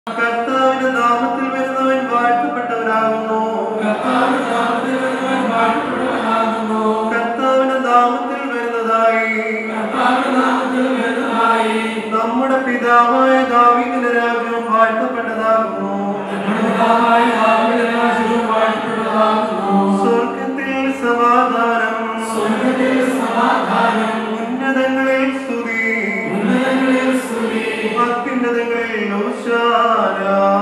കർത്താവിന്റെ നാമത്തിൽ വരുന്നവൻ വാഴ്ത്തപ്പെട്ടവനാകുന്നു കർത്താവിന്റെ നാമത്തിൽ വരുന്നതായി നമ്മുടെ പിതാവായ ദാവീദിന്റെ രാജ്യം വാഴ്ത്തപ്പെട്ടതാകുന്നു സ്വർഗത്തിൽ സമാധാനം ഉന്നതങ്ങളിൽ സ്തുതി അത്യുന്നതങ്ങളിൽ ഓശാന